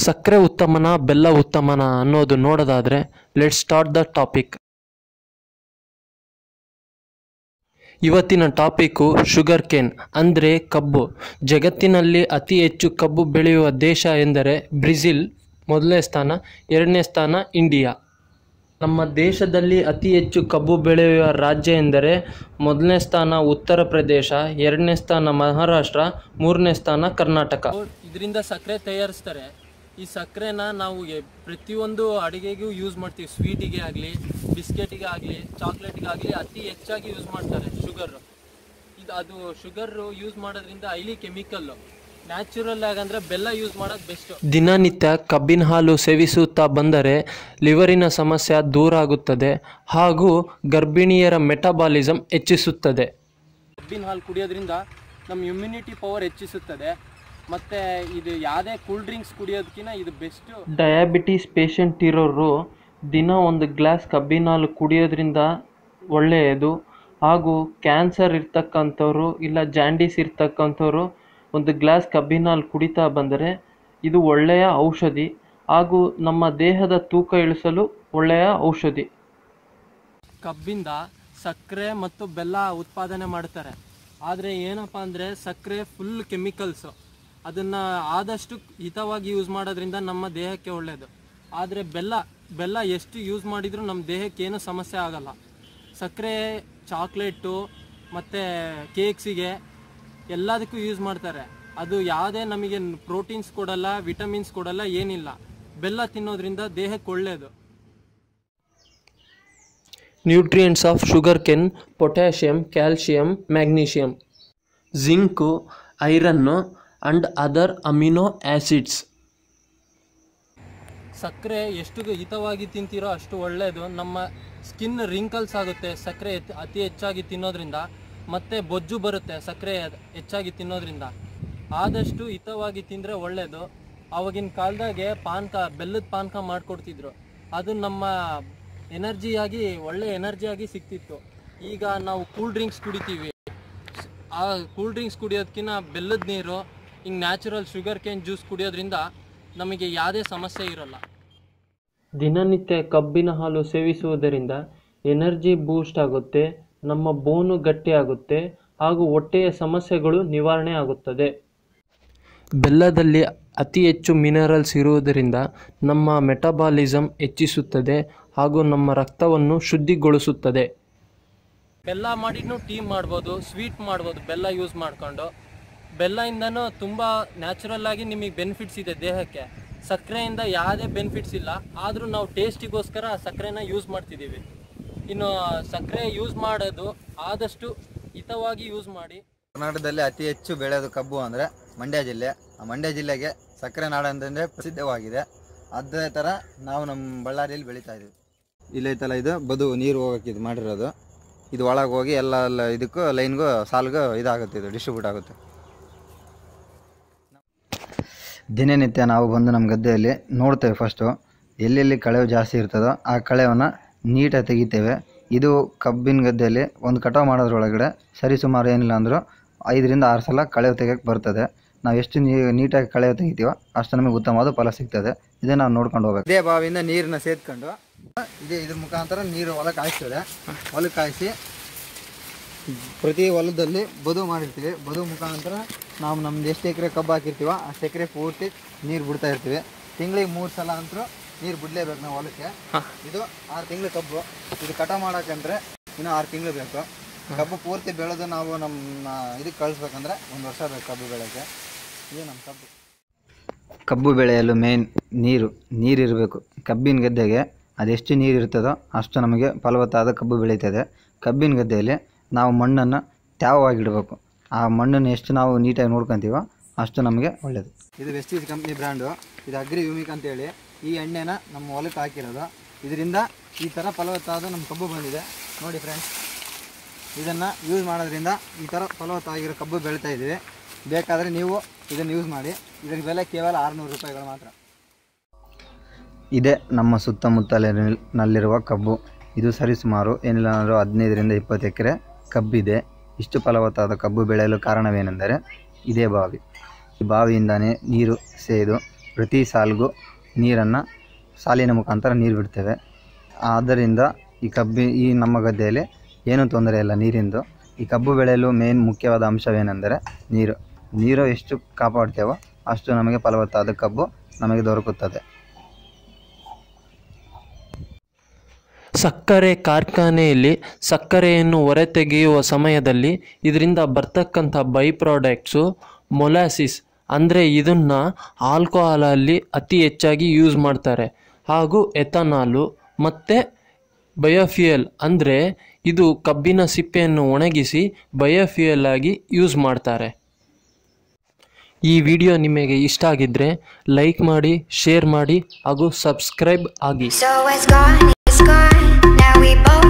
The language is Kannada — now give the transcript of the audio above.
ಸಕ್ಕರೆ ಉತ್ತಮನ ಬೆಲ್ಲ ಉತ್ತಮನ ಅನ್ನೋದು ನೋಡೋದಾದರೆ ಲೆಟ್ ಸ್ಟಾರ್ಟ್ ದ ಟಾಪಿಕ್ ಇವತ್ತಿನ ಟಾಪಿಕ್ಕು ಶುಗರ್ ಕೇನ್ ಅಂದರೆ ಕಬ್ಬು ಜಗತ್ತಿನಲ್ಲಿ ಅತಿ ಹೆಚ್ಚು ಕಬ್ಬು ಬೆಳೆಯುವ ದೇಶ ಎಂದರೆ ಬ್ರೆಜಿಲ್ ಮೊದಲನೇ ಸ್ಥಾನ ಎರಡನೇ ಸ್ಥಾನ ಇಂಡಿಯಾ ನಮ್ಮ ದೇಶದಲ್ಲಿ ಅತಿ ಹೆಚ್ಚು ಕಬ್ಬು ಬೆಳೆಯುವ ರಾಜ್ಯ ಎಂದರೆ ಮೊದಲನೇ ಸ್ಥಾನ ಉತ್ತರ ಪ್ರದೇಶ ಎರಡನೇ ಸ್ಥಾನ ಮಹಾರಾಷ್ಟ್ರ ಮೂರನೇ ಸ್ಥಾನ ಕರ್ನಾಟಕ ಇದರಿಂದ ಸಕ್ಕರೆ ತಯಾರಿಸ್ತಾರೆ ಈ ಸಕ್ಕರೆನ ನಾವು ಎ- ಪ್ರತಿಯೊಂದು ಅಡುಗೆಗೂ ಯೂಸ್ ಮಾಡ್ತೀವಿ ಸ್ವೀಟಿಗೆ ಆಗಲಿ ಬಿಸ್ಕೆಟಿಗೆ ಆಗಲಿ ಚಾಕ್ಲೇಟ್ಗೆ ಆಗಲಿ ಅತಿ ಹೆಚ್ಚಾಗಿ ಯೂಸ್ ಮಾಡ್ತಾರೆ ಶುಗರ್ ಇದು ಅದು ಶುಗರ್ ಯೂಸ್ ಮಾಡೋದ್ರಿಂದ ಹೈಲಿ ಕೆಮಿಕಲ್ಲು ನ್ಯಾಚುರಲ್ ಆಗಂದ್ರೆ ಬೆಲ್ಲ ಯೂಸ್ ಮಾಡೋದು ಬೆಸ್ಟ್ ದಿನನಿತ್ಯ ಕಬ್ಬಿನ ಹಾಲು ಸೇವಿಸುತ್ತಾ ಬಂದರೆ ಲಿವರಿನ ಸಮಸ್ಯೆ ದೂರ ಆಗುತ್ತದೆ ಹಾಗೂ ಗರ್ಭಿಣಿಯರ ಮೆಟಬಾಲಿಸಮ್ ಹೆಚ್ಚಿಸುತ್ತದೆ ಕಬ್ಬಿನ ಹಾಲು ಕುಡಿಯೋದ್ರಿಂದ ನಮ್ಮ ಇಮ್ಯುನಿಟಿ ಪವರ್ ಹೆಚ್ಚಿಸುತ್ತದೆ ಮತ್ತು ಇದು ಯಾವುದೇ ಕೂಲ್ ಡ್ರಿಂಕ್ಸ್ ಕುಡಿಯೋದಕ್ಕಿಂತ ಇದು ಬೆಸ್ಟ್ ಡಯಾಬಿಟೀಸ್ ಪೇಷಂಟ್ ಇರೋರು ದಿನ ಒಂದು ಗ್ಲಾಸ್ ಕಬ್ಬಿನ ಹಾಲು ಕುಡಿಯೋದ್ರಿಂದ ಒಳ್ಳೆಯದು ಹಾಗೂ ಕ್ಯಾನ್ಸರ್ ಇರ್ತಕ್ಕಂಥವ್ರು ಇಲ್ಲ ಜಾಂಡೀಸ್ ಇರ್ತಕ್ಕಂಥವ್ರು ಒಂದು ಗ್ಲಾಸ್ ಕಬ್ಬಿನ ಹಾಲು ಕುಡಿತಾ ಬಂದರೆ ಇದು ಒಳ್ಳೆಯ ಔಷಧಿ ಹಾಗೂ ನಮ್ಮ ದೇಹದ ತೂಕ ಇಳಿಸಲು ಒಳ್ಳೆಯ ಔಷಧಿ ಕಬ್ಬಿಂದ ಸಕ್ಕರೆ ಮತ್ತು ಬೆಲ್ಲ ಉತ್ಪಾದನೆ ಮಾಡ್ತಾರೆ ಆದರೆ ಏನಪ್ಪ ಅಂದರೆ ಸಕ್ಕರೆ ಫುಲ್ ಕೆಮಿಕಲ್ಸು ಅದನ್ನು ಆದಷ್ಟು ಹಿತವಾಗಿ ಯೂಸ್ ಮಾಡೋದ್ರಿಂದ ನಮ್ಮ ದೇಹಕ್ಕೆ ಒಳ್ಳೆಯದು ಆದರೆ ಬೆಲ್ಲ ಬೆಲ್ಲ ಎಷ್ಟು ಯೂಸ್ ಮಾಡಿದರೂ ನಮ್ಮ ದೇಹಕ್ಕೆ ಏನೂ ಸಮಸ್ಯೆ ಆಗಲ್ಲ ಸಕ್ಕರೆ ಚಾಕ್ಲೇಟು ಮತ್ತು ಕೇಕ್ಸಿಗೆ ಎಲ್ಲದಕ್ಕೂ ಯೂಸ್ ಮಾಡ್ತಾರೆ ಅದು ಯಾವುದೇ ನಮಗೆ ಪ್ರೋಟೀನ್ಸ್ ಕೊಡಲ್ಲ ವಿಟಮಿನ್ಸ್ ಕೊಡಲ್ಲ ಏನಿಲ್ಲ ಬೆಲ್ಲ ತಿನ್ನೋದ್ರಿಂದ ದೇಹಕ್ಕೆ ಒಳ್ಳೆಯದು nutrients of sugar cane potassium calcium magnesium zinc iron and other amino acids ಸಕ್ಕರೆ ಎಷ್ಟು ಹಿತವಾಗಿ ತಿಂತೀರೋ ಅಷ್ಟು ಒಳ್ಳೆಯದು ನಮ್ಮ ಸ್ಕಿನ್ ರಿಂಕಲ್ಸ್ ಆಗುತ್ತೆ ಸಕ್ಕರೆ ಎತ್- ಅತಿ ಹೆಚ್ಚಾಗಿ ತಿನ್ನೋದ್ರಿಂದ ಮತ್ತು ಬೊಜ್ಜು ಬರುತ್ತೆ ಸಕ್ಕರೆ ಹೆಚ್ಚಾಗಿ ತಿನ್ನೋದ್ರಿಂದ ಆದಷ್ಟು ಹಿತವಾಗಿ ತಿಂದರೆ ಒಳ್ಳೆಯದು ಆವಾಗಿನ ಕಾಲದಾಗೆ ಪಾನಕ ಬೆಲ್ಲದ ಪಾನಕ ಮಾಡಿಕೊಡ್ತಿದ್ರು ಅದು ನಮ್ಮ ಎನರ್ಜಿಯಾಗಿ ಒಳ್ಳೆ ಎನರ್ಜಿಯಾಗಿ ಸಿಗ್ತಿತ್ತು ಈಗ ನಾವು ಕೂಲ್ ಡ್ರಿಂಕ್ಸ್ ಕುಡಿತೀವಿ ಆ ಕೂಲ್ ಡ್ರಿಂಕ್ಸ್ ಕುಡಿಯೋದಕ್ಕಿಂತ ಬೆಲ್ಲದ ನೀರು ಹಿಂಗೆ ನ್ಯಾಚುರಲ್ ಶುಗರ್ ಕೇನ್ ಜ್ಯೂಸ್ ಕುಡಿಯೋದ್ರಿಂದ ನಮಗೆ ಯಾವುದೇ ಸಮಸ್ಯೆ ಇರಲ್ಲ ದಿನನಿತ್ಯ ಕಬ್ಬಿನ ಹಾಲು ಸೇವಿಸುವುದರಿಂದ ಎನರ್ಜಿ ಬೂಸ್ಟ್ ಆಗುತ್ತೆ ನಮ್ಮ ಬೋನು ಗಟ್ಟಿಯಾಗುತ್ತೆ ಹಾಗೂ ಹೊಟ್ಟೆಯ ಸಮಸ್ಯೆಗಳು ನಿವಾರಣೆ ಆಗುತ್ತದೆ ಬೆಲ್ಲದಲ್ಲಿ ಅತಿ ಹೆಚ್ಚು ಮಿನರಲ್ಸ್ ಇರುವುದರಿಂದ ನಮ್ಮ ಮೆಟಬಾಲಿಸಮ್ ಹೆಚ್ಚಿಸುತ್ತದೆ ಹಾಗೂ ನಮ್ಮ ರಕ್ತವನ್ನು ಶುದ್ಧಿಗೊಳಿಸುತ್ತದೆ ಬೆಲ್ಲ ಮಾಡಿನೂ ಟೀ ಮಾಡ್ಬೋದು ಸ್ವೀಟ್ ಮಾಡ್ಬೋದು ಬೆಲ್ಲ ಯೂಸ್ ಮಾಡಿಕೊಂಡು ಬೆಲ್ಲದಿಂದನೂ ತುಂಬ ನ್ಯಾಚುರಲ್ ಆಗಿ ನಿಮಗೆ ಬೆನಿಫಿಟ್ಸ್ ಇದೆ ದೇಹಕ್ಕೆ ಸಕ್ಕರೆಯಿಂದ ಯಾವುದೇ ಬೆನಿಫಿಟ್ಸ್ ಇಲ್ಲ ಆದರೂ ನಾವು ಟೇಸ್ಟಿಗೋಸ್ಕರ ಸಕ್ಕರೆನ ಯೂಸ್ ಮಾಡ್ತಿದ್ದೀವಿ ಇನ್ನು ಸಕ್ಕರೆ ಯೂಸ್ ಮಾಡೋದು ಆದಷ್ಟು ಹಿತವಾಗಿ ಯೂಸ್ ಮಾಡಿ ಕರ್ನಾಟಕದಲ್ಲಿ ಅತಿ ಹೆಚ್ಚು ಬೆಳೆಯೋದು ಕಬ್ಬು ಅಂದರೆ ಮಂಡ್ಯ ಜಿಲ್ಲೆ ಆ ಮಂಡ್ಯ ಜಿಲ್ಲೆಗೆ ಸಕ್ಕರೆ ನಾಡು ಅಂತಂದರೆ ಪ್ರಸಿದ್ಧವಾಗಿದೆ ಅದೇ ಥರ ನಾವು ನಮ್ಮ ಬಳ್ಳಾರಿಯಲ್ಲಿ ಬೆಳೀತಾ ಇದ್ದೀವಿ ಇಲ್ಲೈತಲ್ಲ ಇದು ಬದು ನೀರು ಹೋಗೋಕೆ ಇದು ಮಾಡಿರೋದು ಇದು ಒಳಗೆ ಹೋಗಿ ಎಲ್ಲ ಎಲ್ಲ ಇದಕ್ಕೂ ಲೈನ್ಗೂ ಸಾಲ್ಗೂ ಇದಾಗುತ್ತೆ ಇದು ಡಿಸ್ಟ್ರಿಬ್ಯೂಟ್ ಆಗುತ್ತೆ ದಿನನಿತ್ಯ ನಾವು ಬಂದು ನಮ್ಮ ಗದ್ದೆಯಲ್ಲಿ ನೋಡ್ತೇವೆ ಫಸ್ಟು ಎಲ್ಲೆಲ್ಲಿ ಕಳೆವು ಜಾಸ್ತಿ ಇರ್ತದೋ ಆ ಕಳೆವನ್ನು ನೀಟಾಗಿ ತೆಗಿತೇವೆ ಇದು ಕಬ್ಬಿನ ಗದ್ದೆಯಲ್ಲಿ ಒಂದು ಕಟಾವು ಮಾಡೋದ್ರೊಳಗಡೆ ಸರಿಸುಮಾರು ಏನಿಲ್ಲ ಅಂದರೂ ಐದರಿಂದ ಆರು ಸಲ ಕಳೆವು ತೆಗಿಯೋಕ್ಕೆ ಬರ್ತದೆ ನಾವು ಎಷ್ಟು ನೀ ನೀಟಾಗಿ ಕಳೆವು ತೆಗಿತೀವೋ ಅಷ್ಟು ನಮಗೆ ಉತ್ತಮವಾದ ಫಲ ಸಿಗ್ತದೆ ಇದೇ ನಾವು ನೋಡ್ಕೊಂಡು ಹೋಗ್ಬೇಕು ಇದೇ ಬಾವಿಯಿಂದ ನೀರನ್ನ ಸೇದ್ಕೊಂಡು ಇದೇ ಇದ್ರ ಮುಖಾಂತರ ನೀರು ಹೊಲಕ್ಕೆ ಹಾಯಿಸ್ತದೆ ಹೊಲಕ್ಕೆ ಹಾಯಿಸಿ ಪ್ರತಿ ಹೊಲದಲ್ಲಿ ಬದು ಮಾಡಿರ್ತೀವಿ ಬದು ಮುಖಾಂತರ ನಾವು ನಮ್ದು ಎಷ್ಟು ಎಕರೆ ಕಬ್ಬು ಹಾಕಿರ್ತೀವೋ ಅಷ್ಟು ಎಕರೆ ಪೂರ್ತಿ ನೀರು ಬಿಡ್ತಾ ಇರ್ತೀವಿ ತಿಂಗಳಿಗೆ ಮೂರು ಸಲ ಅಂತೂ ನೀರು ಬಿಡಲೇಬೇಕು ನಾವು ಹೊಲಕ್ಕೆ ಇದು ಆರು ತಿಂಗಳು ಕಬ್ಬು ಇದು ಕಟಾವು ಮಾಡೋಕ್ಕಂದ್ರೆ ಇನ್ನೂ ಆರು ತಿಂಗಳು ಬೇಕು ಕಬ್ಬು ಪೂರ್ತಿ ಬೆಳೆದು ನಾವು ನಮ್ಮ ಇದಕ್ಕೆ ಕಳಿಸ್ಬೇಕಂದ್ರೆ ಒಂದು ವರ್ಷ ಬೇಕು ಕಬ್ಬು ಬೆಳೆಯೋಕ್ಕೆ ಇದು ನಮ್ಮ ಕಬ್ಬು ಕಬ್ಬು ಬೆಳೆಯಲು ಮೇನ್ ನೀರು ನೀರಿರಬೇಕು ಕಬ್ಬಿನ ಗದ್ದೆಗೆ ಅದೆಷ್ಟು ನೀರು ಇರ್ತದೋ ಅಷ್ಟು ನಮಗೆ ಫಲವತ್ತಾದ ಕಬ್ಬು ಬೆಳೀತದೆ ಕಬ್ಬಿನ ಗದ್ದೆಯಲ್ಲಿ ನಾವು ಮಣ್ಣನ್ನು ತ್ಯಾವವಾಗಿಡಬೇಕು ಆ ಮಣ್ಣನ್ನು ಎಷ್ಟು ನಾವು ನೀಟಾಗಿ ನೋಡ್ಕೊಂತೀವೋ ಅಷ್ಟು ನಮಗೆ ಒಳ್ಳೆಯದು ಇದು ವೆಸ್ಟೀಸ್ ಕಂಪ್ನಿ ಬ್ರ್ಯಾಂಡು ಇದು ಅಗ್ರಿ ಯೂಮಿಕ್ ಅಂತೇಳಿ ಈ ಎಣ್ಣೆನ ನಮ್ಮ ಹೊಲಕ್ಕೆ ಹಾಕಿರೋದು ಇದರಿಂದ ಈ ಥರ ಫಲವತ್ತಾದ ನಮ್ಮ ಕಬ್ಬು ಬಂದಿದೆ ನೋಡಿ ಫ್ರೆಂಡ್ಸ್ ಇದನ್ನು ಯೂಸ್ ಮಾಡೋದ್ರಿಂದ ಈ ಥರ ಫಲವತ್ತಾಗಿರೋ ಕಬ್ಬು ಬೆಳೀತಾ ಇದ್ದೀವಿ ಬೇಕಾದರೆ ನೀವು ಇದನ್ನು ಯೂಸ್ ಮಾಡಿ ಇದರ ಬೆಲೆ ಕೇವಲ ಆರುನೂರು ರೂಪಾಯಿಗಳು ಮಾತ್ರ ಇದೇ ನಮ್ಮ ಸುತ್ತಮುತ್ತಲಿನಲ್ಲಿರುವ ಕಬ್ಬು ಇದು ಸರಿಸುಮಾರು ಏನಿಲ್ಲ ಅಂದರೂ ಹದಿನೈದರಿಂದ ಇಪ್ಪತ್ತು ಎಕರೆ ಕಬ್ಬಿದೆ ಇಷ್ಟು ಫಲವತ್ತಾದ ಕಬ್ಬು ಬೆಳೆಯಲು ಕಾರಣವೇನೆಂದರೆ ಇದೇ ಬಾವಿ ಈ ಬಾವಿಯಿಂದನೇ ನೀರು ಸೇದು ಪ್ರತಿ ಸಾಲಿಗೂ ನೀರನ್ನು ಸಾಲಿನ ಮುಖಾಂತರ ನೀರು ಬಿಡ್ತೇವೆ ಆದ್ದರಿಂದ ಈ ಕಬ್ಬಿ ಈ ನಮ್ಮ ಗದ್ದೆಯಲ್ಲಿ ಏನೂ ತೊಂದರೆ ಇಲ್ಲ ನೀರಿಂದು ಈ ಕಬ್ಬು ಬೆಳೆಯಲು ಮೇನ್ ಮುಖ್ಯವಾದ ಅಂಶವೇನೆಂದರೆ ನೀರು ನೀರು ಎಷ್ಟು ಕಾಪಾಡ್ತೇವೋ ಅಷ್ಟು ನಮಗೆ ಫಲವತ್ತಾದ ಕಬ್ಬು ನಮಗೆ ದೊರಕುತ್ತದೆ ಸಕ್ಕರೆ ಕಾರ್ಖಾನೆಯಲ್ಲಿ ಸಕ್ಕರೆಯನ್ನು ಹೊರತೆಗೆಯುವ ಸಮಯದಲ್ಲಿ ಇದರಿಂದ ಬರ್ತಕ್ಕಂಥ ಬೈ ಪ್ರಾಡಕ್ಟ್ಸು ಮೊಲಾಸಿಸ್ ಅಂದರೆ ಇದನ್ನು ಆಲ್ಕೋಹಾಲಲ್ಲಿ ಅತಿ ಹೆಚ್ಚಾಗಿ ಯೂಸ್ ಮಾಡ್ತಾರೆ ಹಾಗೂ ಎಥನಾಲು ಮತ್ತು ಬಯೋಫ್ಯೂಯಲ್ ಅಂದರೆ ಇದು ಕಬ್ಬಿನ ಸಿಪ್ಪೆಯನ್ನು ಒಣಗಿಸಿ ಬಯೋಫ್ಯೂಯಲ್ ಆಗಿ ಯೂಸ್ ಮಾಡ್ತಾರೆ ಈ ವಿಡಿಯೋ ನಿಮಗೆ ಇಷ್ಟ ಆಗಿದ್ದರೆ ಲೈಕ್ ಮಾಡಿ ಶೇರ್ ಮಾಡಿ ಹಾಗೂ ಸಬ್ಸ್ಕ್ರೈಬ್ ಆಗಿ So it's gone, it's gone. Now we both